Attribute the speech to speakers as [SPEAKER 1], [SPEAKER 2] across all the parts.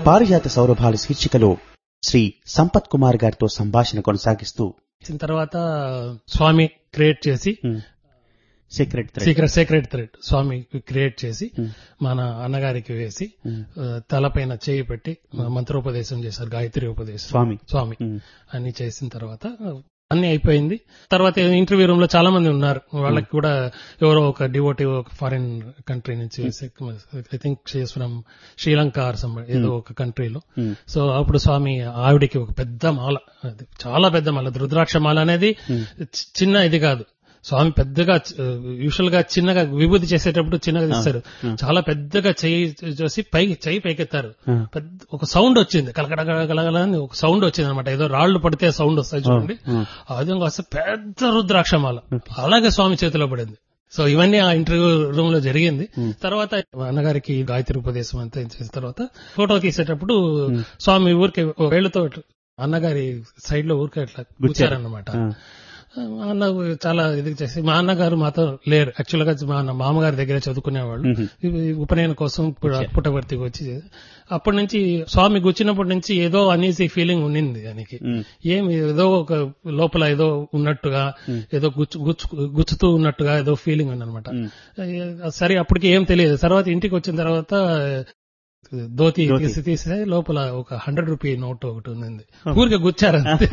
[SPEAKER 1] పారిజాత సౌరభాలు శీర్షికలో శ్రీ సంపత్ కుమార్ గారితో సంభాషణ కొనసాగిస్తూ
[SPEAKER 2] చేసిన తర్వాత స్వామి క్రియేట్ చేసి
[SPEAKER 1] secret thread
[SPEAKER 2] secret secret thread Swami create చేసి
[SPEAKER 1] Hmm.
[SPEAKER 2] మన అన్నగారికి వేసి
[SPEAKER 1] Hmm.
[SPEAKER 2] ఆ, తలపైన చేయి పెట్టి మంత్రోపదేశం చేశారు గాయత్రి ఉపదేశం
[SPEAKER 1] స్వామి
[SPEAKER 2] స్వామి
[SPEAKER 1] ఉమ్,
[SPEAKER 2] అన్ని చేసిన తర్వాత అన్ని అయిపోయింది తర్వాత ఇంటర్వ్యూ రూమ్ లో చాలా మంది ఉన్నారు వాళ్ళకి కూడా ఎవరో ఒక డివోటివ్ ఒక ఫారిన్ కంట్రీ నుంచి I think from Sri Lanka or some ఏదో ఒక కంట్రీలో
[SPEAKER 1] ఉమ్,
[SPEAKER 2] సో అప్పుడు స్వామి ఆవిడికి ఒక పెద్ద మాల అది చాలా పెద్ద మాల రుద్రాక్ష మాల అనేది చి- చిన్న ఇది కాదు స్వామి పెద్దగా యూజువల్ గా చిన్నగా విభూతి చేసేటప్పుడు చిన్నగా తీస్తారు చాలా పెద్దగా చెయ్యి చేసి పైకి చెయ్యి పైకెత్తారు
[SPEAKER 1] ఆ.
[SPEAKER 2] పెద్ద ఒక సౌండ్ వచ్చింది కలకడ కలకల అని ఒక సౌండ్ వచ్చింది అనమాట ఏదో రాళ్లు పడితే సౌండ్ వస్తాయి చూడండి
[SPEAKER 1] ఆ.
[SPEAKER 2] ఆ విధంగా వస్తే పెద్ద రుద్రాక్షమాల అలాగే స్వామి చేతిలో పడింది సో ఇవన్నీ ఆ ఇంటర్వ్యూ రూమ్ లో జరిగింది తర్వాత అన్నగారికి గాయత్రి ఉపదేశం అంతా చేసిన తర్వాత ఫోటో తీసేటప్పుడు స్వామి ఊరికే ఓ వేళ్లతో ఇట్లా అన్నగారి సైడ్ లో ఊరికే ఇట్లా గుచ్చారన్నమాట
[SPEAKER 1] ఆ,
[SPEAKER 2] మా అన్న చాలా ఇది చేసి మా అన్నగారు మాతో లేరు యాక్చువల్ గా మా అన్న మామగారి దగ్గర చదువుకునేవాళ్ళు ఇవి ఉపనయనం కోసం పు- పుట్టవర్తికి వచ్చి అప్పటి నుంచి స్వామి గుచ్చినప్పటి నుంచి ఏదో అనీజీ ఫీలింగ్ ఉండింది దానికి
[SPEAKER 1] ఉమ్,
[SPEAKER 2] ఏం ఏదో ఒక లోపల ఏదో ఉన్నట్టుగా ఏదో గుచ్చు గుచ్చు గుచ్చుతూ ఉన్నట్టుగా ఏదో ఫీలింగ్ ఉందన్నమాట సరే అప్పటికి ఏం తెలియదు తర్వాత ఇంటికి వచ్చిన తర్వాత ధోతి
[SPEAKER 1] ధోతి.
[SPEAKER 2] తీసి తీస్తే లోపల ఒక హండ్రెడ్ రూపీ నోట్ ఒకటి ఉంది ఊరికే గుచ్చారు అంతే.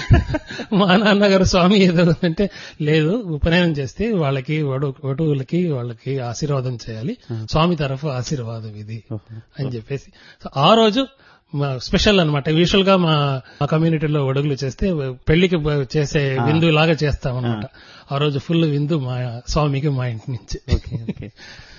[SPEAKER 2] మా నాన్నగారు స్వామి ఏదో అంటే లేదు ఉపనయనం చేస్తే వాళ్ళకి వడు వటువులకి వాళ్ళకి ఆశీర్వాదం చేయాలి స్వామి తరఫు ఆశీర్వాదం ఇది
[SPEAKER 1] ఓహో.
[SPEAKER 2] అని చెప్పేసి సో ఆ రోజు మా స్పెషల్ అనమాట యూజువల్ గా మా మా కమ్యూనిటీలో ఒడుగులు చేస్తే పెళ్లికి బ- చేసే విందు లాగా చేస్తాం అనమాట ఆ రోజు ఫుల్ విందు మా స్వామికి మా ఇంటి నుంచి
[SPEAKER 1] ఓకే ఓకే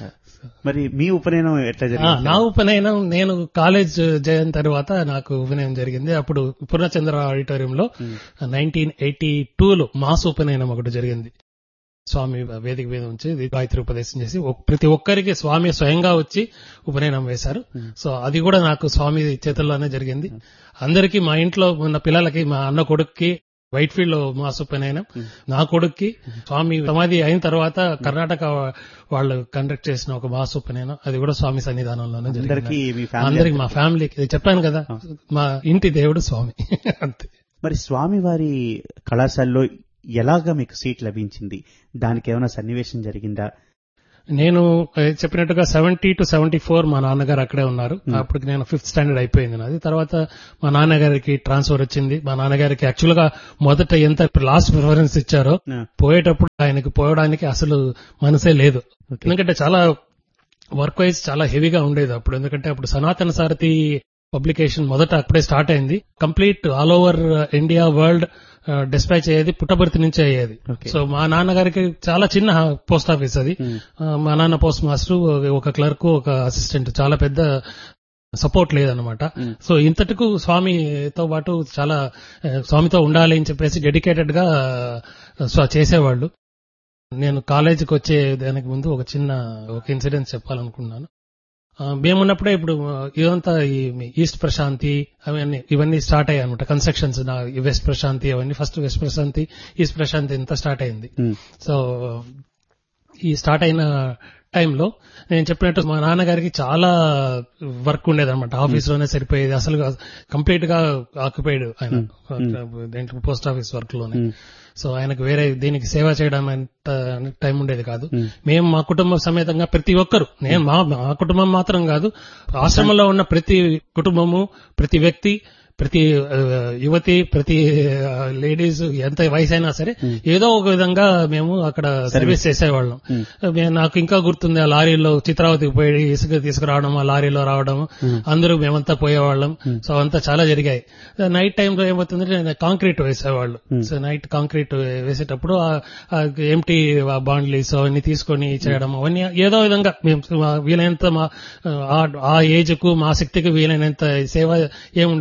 [SPEAKER 1] మరి మీ ఉపనయనం ఎట్లా
[SPEAKER 2] ఆ,
[SPEAKER 1] జరిగింది
[SPEAKER 2] నా ఉపనయనం నేను కాలేజ్ జైన్ తర్వాత నాకు ఉపనయనం జరిగింది అప్పుడు పూర్ణచంద్ర ఆడిటోరియంలో నైన్టీన్ ఎయిటీ లో మాస్ ఉపనయనం ఒకటి జరిగింది స్వామి వేదిక మీద ఉంచి ఇది గాయత్రి ఉపదేశం చేసి ఒక్- ప్రతి ఒక్కరికి స్వామి స్వయంగా వచ్చి ఉపనయనం వేశారు సో అది కూడా నాకు స్వామి చేతుల్లోనే జరిగింది అందరికీ మా ఇంట్లో ఉన్న పిల్లలకి మా అన్న కొడుక్కి వైట్ ఫీల్డ్ లో మాస్ ఉపనయనం నా కొడుక్కి స్వామి సమాధి అయిన తర్వాత కర్ణాటక వాళ్ళు కండక్ట్ చేసిన ఒక మాస్ ఉపనయనం అది కూడా స్వామి సన్నిధానంలోనే
[SPEAKER 1] అందరికీ
[SPEAKER 2] జరిగింది
[SPEAKER 1] మీ ఫ్యామిలీ
[SPEAKER 2] అందరికి మా ఫ్యామిలీకి ఇది చెప్పాను కదా మా ఇంటి దేవుడు స్వామి అంతే
[SPEAKER 1] మరి స్వామి వారి కళాశాలలో ఎలాగా మీకు సీట్ లభించింది దానికి ఏమైనా సన్నివేశం జరిగిందా
[SPEAKER 2] నేను ఏ, చెప్పినట్టుగా సెవెంటీ టు సెవెంటీ ఫోర్ మా నాన్నగారు అక్కడే ఉన్నారు అప్పటికి నేను ఫిఫ్త్ స్టాండర్డ్ అయిపోయింది నాది తర్వాత మా నాన్నగారికి ట్రాన్స్ఫర్ వచ్చింది మా నాన్నగారికి యాక్చువల్ గా మొదట ఎంత లాస్ట్ ప్రిఫరెన్స్ ఇచ్చారో
[SPEAKER 1] ఆ,
[SPEAKER 2] పోయేటప్పుడు ఆయనకి పోవడానికి అసలు మనసే లేదు
[SPEAKER 1] Okay.
[SPEAKER 2] ఎందుకంటే చాలా వర్క్ వైజ్ చాలా హెవీగా ఉండేది అప్పుడు ఎందుకంటే అప్పుడు సనాతన సారథి పబ్లికేషన్ మొదట అప్పుడే స్టార్ట్ అయింది complete all over India world dispatch అయ్యేది పుట్టబర్తి నుంచే అయ్యేది
[SPEAKER 1] Okay.
[SPEAKER 2] సో మా నాన్నగారికి చాలా చిన్న పోస్ట్ ఆఫీస్ అది
[SPEAKER 1] Hmm.
[SPEAKER 2] ఆ, మా నాన్న పోస్ట్ మాస్టర్ ఒక క్లర్క్ ఒక అసిస్టెంట్ చాలా పెద్ద సపోర్ట్ లేదనమాట
[SPEAKER 1] Hmm.
[SPEAKER 2] సో ఇంతటికు స్వామితో పాటు చాలా ఆ, స్వామితో ఉండాలి అని చెప్పేసి డెడికేటెడ్ గా ఆ, స్వ- చేసేవాళ్ళు నేను కాలేజీకి వచ్చే దానికి ముందు ఒక చిన్న ఒక ఇన్సిడెంట్ చెప్పాలనుకున్నాను ఆ, మేమున్నప్పుడే ఇప్పుడు ఆ, ఇదంతా ఈ ఈస్ట్ ప్రశాంతి అవన్నీ ఇవన్నీ స్టార్ట్ అయ్యాయి అనమాట కన్స్ట్రక్షన్స్ నా ఈ వెస్ట్ ప్రశాంతి అవన్నీ first west Prashanti east Prashanti ఇంత స్టార్ట్ అయింది
[SPEAKER 1] ఉమ్,
[SPEAKER 2] సో ఈ స్టార్ట్ అయిన టైంలో నేను చెప్పినట్టు మా నాన్నగారికి చాలా వర్క్ ఉండేది అనమాట ఆఫీస్ లోనే సరిపోయేది అసలు కంప్లీట్ గా ఆక్యుపైడ్ ఆయన దేంట్లో పోస్ట్ ఆఫీస్ వర్క్ లోనే
[SPEAKER 1] ఉమ్,
[SPEAKER 2] సో ఆయనకు వేరే దీనికి సేవ చేయడం అంత టైం ఉండేది కాదు
[SPEAKER 1] ఉమ్.
[SPEAKER 2] మేము మా కుటుంబం సమేతంగా ప్రతి ఒక్కరు నేను మా మా కుటుంబం మాత్రం కాదు ఆశ్రమంలో ఉన్న ప్రతి కుటుంబము ప్రతి వ్యక్తి ప్రతి ఆ, యువతి ప్రతి లేడీస్ ఎంత వయసు అయినా సరే ఏదో ఒక విధంగా మేము అక్కడ సర్వీస్ చేసేవాళ్ళం
[SPEAKER 1] Hmm.
[SPEAKER 2] మే- నాకు ఇంకా గుర్తుంది ఆ లారీలో చిత్రావతికి పోయి ఇసుక తీసుకురావడం ఆ లారీలో రావడం అందరూ మేమంతా పోయేవాళ్ళం సో అంతా చాలా జరిగాయి నైట్ టైంలో ఏమవుతుందంటే కాంక్రీట్ వేసేవాళ్ళు సో నైట్ కాంక్రీట్ వేసేటప్పుడు ఎంటీ బాండ్లీస్ అవన్నీ తీసుకొని చేయడం అవన్నీ ఏదో విధంగా మేము మా వీలైనంత మా ఆ- ఆ ఏజ్ కు మా శక్తికి వీలైనంత సేవ ఏముండేదో యాక్టివ్ గా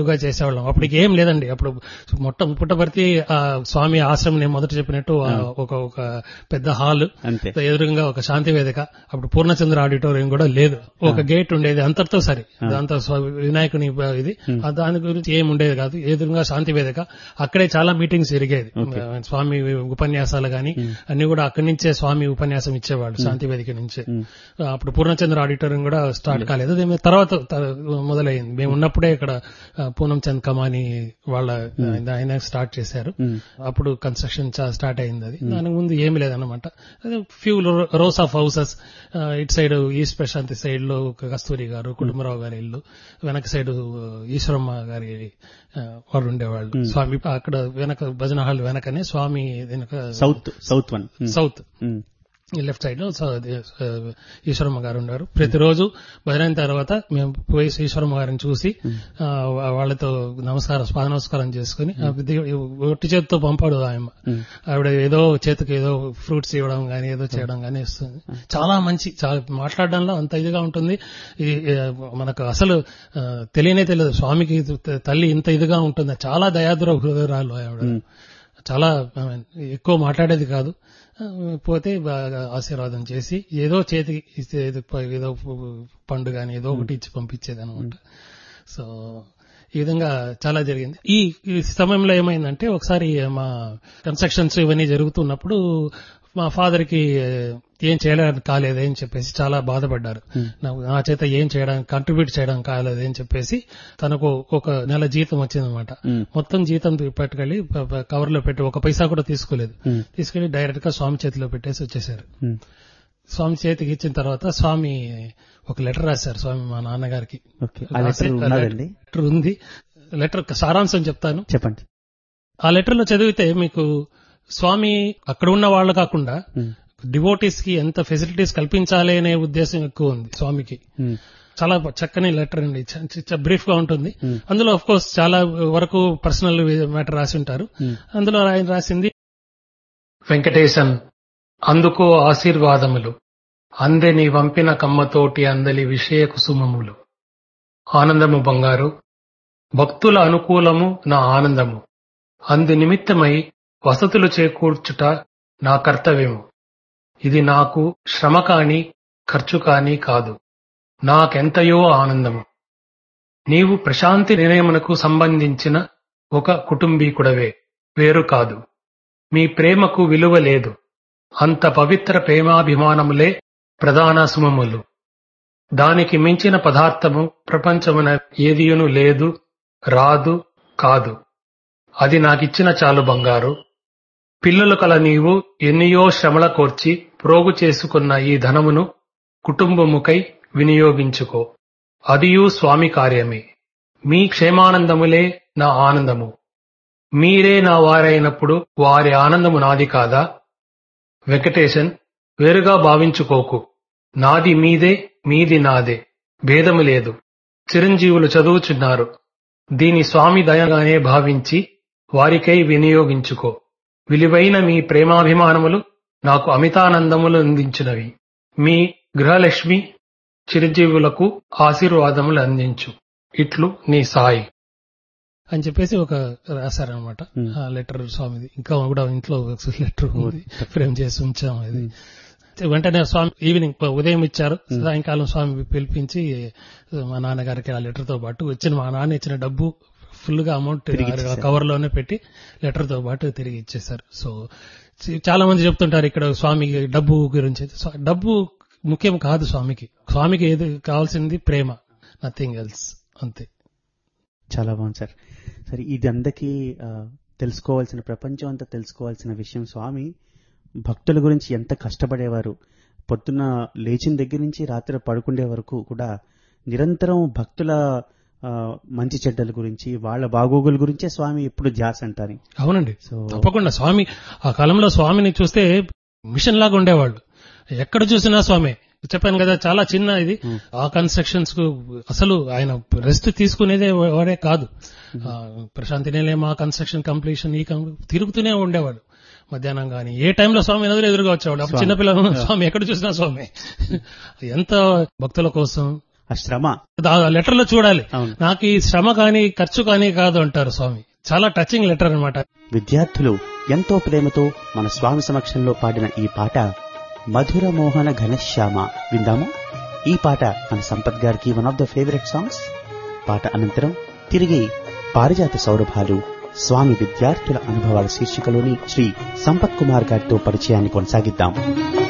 [SPEAKER 2] ఎక్కువగా చేసేవాళ్ళం అప్పటికి ఏం లేదండి అప్పుడు మొట్ట పుట్టపర్తి ఆ స్వామి ఆశ్రమం నేను మొదట చెప్పినట్టు ఆ ఒక ఒక పెద్ద హాల్
[SPEAKER 1] అంతే
[SPEAKER 2] ఎదురుగా ఒక శాంతి వేదిక అప్పుడు పూర్ణచంద్ర ఆడిటోరియం కూడా లేదు ఒక గేట్ ఉండేది అంతటితో సరి దాంతో స్వ- వినాయకుని బ- ఇది ఆ దాని గురించి ఏం ఉండేది కాదు ఎదురుగా శాంతి వేదిక అక్కడే చాలా మీటింగ్స్ జరిగేది ఆ, స్వామి ఉపన్యాసాలు గాని అన్ని కూడా అక్కడి నుంచే స్వామి ఉపన్యాసం ఇచ్చేవాళ్ళు శాంతి వేదిక నుంచే ఆ, అప్పుడు పూర్ణచంద్ర ఆడిటోరియం కూడా స్టార్ట్ కాలేదు అదే మేము తర్వాత త- మొదలైంది మేము ఉన్నప్పుడే ఇక్కడ ఆ, పూనం చంద్ కమాని వాళ్ళ ఆయన స్టార్ట్ చేశారు అప్పుడు కన్స్ట్రక్షన్ స్టార్ట్ అయింది అది దానికి ముందు ఏమి లేదన్నమాట ఫ్యూ రోస్ ఆఫ్ హౌసెస్ ఇటు సైడ్ ఈస్ట్ ప్రశాంతి సైడ్ లో ఒక కస్తూరి గారు కుటుంబరావు గారి ఇల్లు వెనక సైడ్ ఈశ్వరమ్మ గారి ఆ, వారు ఉండేవాళ్ళు స్వామి అక్కడ వెనక భజన హాల్ వెనకనే స్వామి వెనక
[SPEAKER 1] సౌత్ సౌత్ వన్
[SPEAKER 2] సౌత్
[SPEAKER 1] ఉమ్.
[SPEAKER 2] ఈ లెఫ్ట్ సైడ్ లో స- అది, ఆ, ఈశ్వరమ్మ గారు ఉన్నారు ప్రతిరోజు భజన తర్వాత మేము పోయి ఈశ్వరమ్మ గారిని చూసి ఆ, వా- వాళ్ళతో నమస్కారం పాద నమస్కారం చేసుకుని ఆ, ది- ఒట్టి చేతితో పంపాడు ఆయమ్మ ఆవిడ ఏదో చేతికి ఏదో ఫ్రూట్స్ ఇవ్వడం గానీ ఏదో చేయడం గానీ ఇస్తుంది చాలా మంచి చాలా మాట్లాడడంలో అంత ఇదిగా ఉంటుంది ఈ, ఆ, మనకు అసలు ఆ, తెలియనే తెలియదు స్వామికి త- తల్లి ఇంత ఇదిగా ఉంటుంది చాలా దయాదుర హృదయరాలు ఆవిడ చాలా I mean, ఎక్కువ మాట్లాడేది కాదు ఆ, పోతే బాగా ఆశీర్వాదం చేసి ఏదో చేతికి ఇస్తే ఏదో ప- ఏదో పండు గాని ఏదో ఒకటి ఇచ్చి పంపించేది అనమాట సో ఈ విధంగా చాలా జరిగింది ఈ ఈ సమయంలో ఏమైందంటే ఒకసారి మా కన్స్ట్రక్షన్స్ ఇవన్నీ జరుగుతున్నప్పుడు మా ఫాదర్ కి ఏం చేయడానికి కాలేదు అని చెప్పేసి చాలా బాధపడ్డారు నాకు నా చేత ఏం చేయడానికి కంట్రిబ్యూట్ చేయడం కాలేదు అని చెప్పేసి తనకు ఒక నెల జీతం వచ్చిందనమాట మొత్తం జీతం పట్టుకెళ్లి కవర్ లో పెట్టి ఒక పైసా కూడా తీసుకోలేదు తీసుకెళ్లి డైరెక్ట్ గా స్వామి చేతిలో పెట్టేసి వచ్చేసారు
[SPEAKER 1] ఉమ్.
[SPEAKER 2] స్వామి చేతికి ఇచ్చిన తర్వాత స్వామి ఒక లెటర్ రాశారు స్వామి మా నాన్నగారికి
[SPEAKER 1] ఓకే ఆ లెటర్ ఉన్నదండి
[SPEAKER 2] లెటర్ ఉంది లెటర్ సారాంశం చెప్తాను
[SPEAKER 1] చెప్పండి
[SPEAKER 2] ఆ లెటర్ లో చదివితే మీకు స్వామి అక్కడ ఉన్న వాళ్ళు కాకుండా
[SPEAKER 1] ఉమ్.
[SPEAKER 2] డివోటీస్ కి ఎంత ఫెసిలిటీస్ కల్పించాలి అనే ఉద్దేశం ఎక్కువ ఉంది స్వామికి
[SPEAKER 1] ఉమ్.
[SPEAKER 2] చాలా చక్కని లెటర్ అండి బ్రీఫ్ గా ఉంటుంది అందులో ఆఫ్ కోర్స్ చాలా వరకు పర్సనల్ మ్యాటర్ రాసి ఉంటారు అందులో ఆయన రాసింది వెంకటేశన్ అందుకో ఆశీర్వాదములు అందెని వంపిన కమ్మతోటి అందలి విషయ కుసుమములు ఆనందము బంగారు భక్తుల అనుకూలము నా ఆనందము అందు నిమిత్తమై వసతులు చేకూర్చుట నా కర్తవ్యము ఇది నాకు శ్రమ కాని ఖర్చు కాని కాదు నాకెంతయో ఆనందము నీవు ప్రశాంతి నిలయమునకు సంబంధించిన ఒక కుటుంబీకుడవే వేరు కాదు మీ ప్రేమకు విలువ లేదు అంత పవిత్ర ప్రేమాభిమానములే ప్రధాన సుమములు దానికి మించిన పదార్థము ప్రపంచమున ఏదియును లేదు రాదు కాదు అది నాకిచ్చిన చాలు బంగారు పిల్లలు కల నీవు ఎన్నియో శ్రమల కోర్చి ప్రోగు చేసుకున్న ఈ ధనమును కుటుంబముకై వినియోగించుకో అదియు స్వామి కార్యమే మీ క్షేమానందములే నా ఆనందము మీరే నా వారైనప్పుడు వారి ఆనందము నాది కాదా వెంకటేశన్ వేరుగా భావించుకోకు నాది మీదే మీది నాదే భేదము లేదు చిరంజీవులు చదువుచున్నారు దీని స్వామి దయగానే భావించి వారికై వినియోగించుకో విలువైన మీ ప్రేమాభిమానములు నాకు అమితానందములు అందించినవి మీ గృహలక్ష్మి చిరంజీవులకు ఆశీర్వాదములు అందించు ఇట్లు నీ సాయి అని చెప్పేసి ఒక రాశారనమాట ఆ లెటర్ స్వామిది ఇంకా కూడా ఇంట్లో లెటర్ ఉంది ఫ్రేమ్ చేసి ఉంచాం ఇది వెంటనే స్వామి ఈవినింగ్ ఉదయం ఇచ్చారు సాయంకాలం స్వామి పిలిపించి మా నాన్నగారికి ఆ లెటర్ తో పాటు వచ్చిన మా నాన్న ఇచ్చిన డబ్బు ఫుల్ గా అమౌంట్ కవర్ లోనే పెట్టి లెటర్ తో పాటు తిరిగి ఇచ్చేశారు సో చాలా మంది చెప్తుంటారు ఇక్కడ స్వామికి డబ్బు గురించి స్వా- డబ్బు ముఖ్యం కాదు స్వామికి స్వామికి ఏది కావాల్సింది ప్రేమ నథింగ్ ఎల్స్ అంతే
[SPEAKER 1] చాలా బాగుంది సార్ సరే ఇది అందరికీ ఆ, తెలుసుకోవాల్సిన ప్రపంచం అంతా తెలుసుకోవాల్సిన విషయం స్వామి భక్తుల గురించి ఎంత కష్టపడేవారు పొద్దున్న లేచిన దగ్గర నుంచి రాత్రి పడుకుండే వరకు కూడా నిరంతరం భక్తుల ఆ, మంచి చెడ్డల గురించి వాళ్ళ బాగోగుల గురించే స్వామి ఎప్పుడు ధ్యాస అంటారు
[SPEAKER 2] అవునండి
[SPEAKER 1] సో
[SPEAKER 2] తప్పకుండా స్వామి ఆ కాలంలో స్వామిని చూస్తే మిషన్ లాగా ఉండేవాళ్ళు ఎక్కడ చూసినా స్వామి చెప్పాను కదా చాలా చిన్న ఇది ఆ కన్స్ట్రక్షన్స్ కు అసలు ఆయన రెస్ట్ తీసుకునేదే వాడే కాదు ఆ, ప్రశాంతి నిలయం ఆ కన్స్ట్రక్షన్ కంప్లీషన్ ఈ కం- తిరుగుతూనే ఉండేవాడు మధ్యాహ్నం గాని ఏ టైంలో స్వామి ఎదురు ఎదురుగా వచ్చేవాడు అప్పుడు చిన్నపిల్లలు స్వామి ఎక్కడ చూసినా స్వామి ఎంత భక్తుల కోసం
[SPEAKER 1] ఆ శ్రమ
[SPEAKER 2] లెటర్ లో చూడాలి
[SPEAKER 1] అవును
[SPEAKER 2] నాకు ఈ శ్రమ కానీ ఖర్చు కానీ కాదు అంటారు స్వామి చాలా టచింగ్ లెటర్ అన్నమాట
[SPEAKER 1] విద్యార్థులు ఎంతో ప్రేమతో మన స్వామి సమక్షంలో పాడిన ఈ పాట మధుర మోహన ఘనశ్యామ విందాము ఈ పాట మన సంపత్ గారికి one of the favourite songs పాట అనంతరం తిరిగి పారిజాత సౌరభాలు స్వామి విద్యార్థుల అనుభవాల శీర్షికలోని శ్రీ సంపత్ కుమార్ గారితో పరిచయాన్ని కొనసాగిద్దాం